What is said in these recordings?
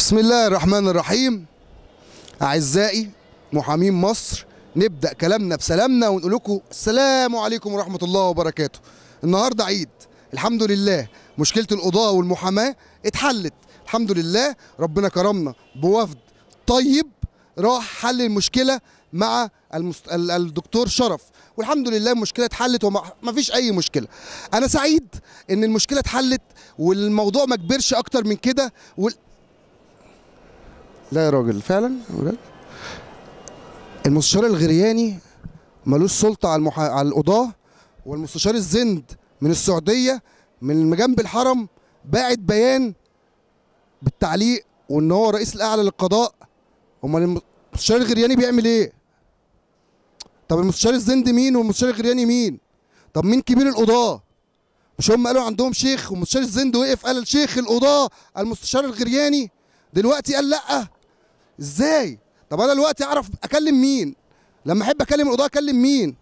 بسم الله الرحمن الرحيم أعزائي محامين مصر نبدأ كلامنا بسلامنا ونقول لكم السلام عليكم ورحمة الله وبركاته النهاردة عيد الحمد لله مشكلة القضاء والمحاماة اتحلت الحمد لله ربنا كرمنا بوفد طيب راح حل المشكلة مع المست... ال- الدكتور شرف والحمد لله المشكلة اتحلت وما فيش أي مشكلة أنا سعيد إن المشكلة اتحلت والموضوع ما كبرش أكتر من كده وال... لا يا راجل فعلا بجد؟ المستشار الغرياني ملوش سلطة على المحا... على القضاة والمستشار الزند من السعودية من جنب الحرم باعت بيان بالتعليق وان هو رئيس الاعلى للقضاء امال المستشار الغرياني بيعمل ايه؟ طب المستشار الزند مين والمستشار الغرياني مين؟ طب مين كبير القضاة؟ مش هم قالوا عندهم شيخ والمستشار الزند وقف قال الشيخ القضاة المستشار الغرياني دلوقتي قال لا ازاي؟ طب انا دلوقتي اعرف اكلم مين؟ لما احب اكلم القضاة اكلم مين؟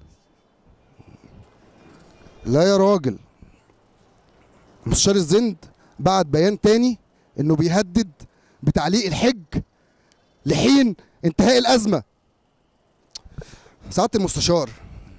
لا يا راجل مستشار الزند بعت بيان تاني انه بيهدد بتعليق الحج لحين انتهاء الازمه سعاده المستشار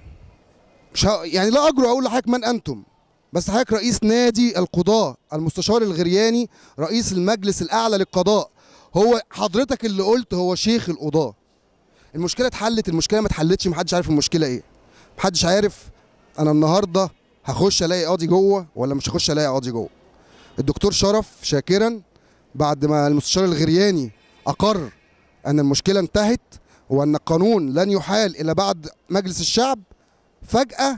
مش ه... يعني لا اجرؤ اقول لحضرتك من انتم بس حضرتك رئيس نادي القضاء المستشار الغرياني رئيس المجلس الاعلى للقضاء هو حضرتك اللي قلت هو شيخ القضاء المشكله اتحلت المشكله ما اتحلتش محدش عارف المشكله ايه محدش عارف انا النهارده هخش الاقي قاضي جوه ولا مش هخش الاقي قاضي جوه الدكتور شرف شاكرا بعد ما المستشار الغرياني اقر ان المشكله انتهت وان القانون لن يحال الا بعد مجلس الشعب فجاه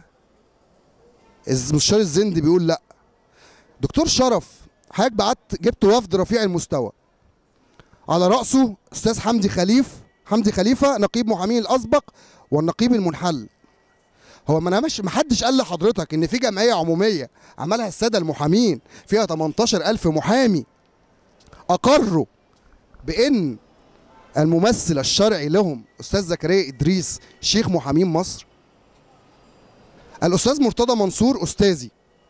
المستشار الزند بيقول لا دكتور شرف حضرتك بعت جبت وفد رفيع المستوى على راسه استاذ حمدي خليف حمدي خليفه نقيب محامين الاسبق والنقيب المنحل هو ما انا مش ما حدش قال لحضرتك ان في جمعيه عموميه عملها الساده المحامين فيها 18000 محامي اقروا بان الممثل الشرعي لهم استاذ زكريا ادريس شيخ محامين مصر الاستاذ مرتضى منصور استاذي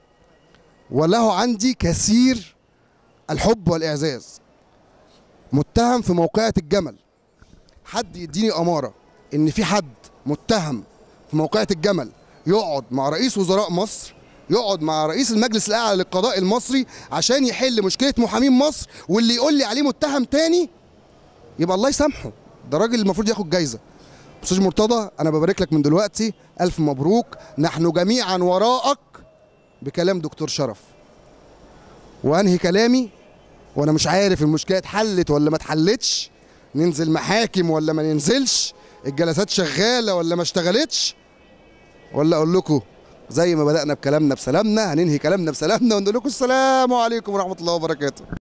وله عندي كثير الحب والاعزاز متهم في موقعة الجمل حد يديني اماره ان في حد متهم في موقعة الجمل يقعد مع رئيس وزراء مصر يقعد مع رئيس المجلس الاعلى للقضاء المصري عشان يحل مشكله محامين مصر واللي يقول لي عليه متهم تاني يبقى الله يسامحه ده راجل المفروض ياخد جايزه استاذ مرتضى انا ببارك لك من دلوقتي الف مبروك نحن جميعا وراءك بكلام دكتور شرف وانهي كلامي وانا مش عارف المشكله اتحلت ولا ما اتحلتش ننزل محاكم ولا ما ننزلش الجلسات شغاله ولا ما اشتغلتش ولا اقول لكم زي ما بدانا بكلامنا بسلامنا هننهي كلامنا بسلامنا ونقول لكم السلام عليكم ورحمه الله وبركاته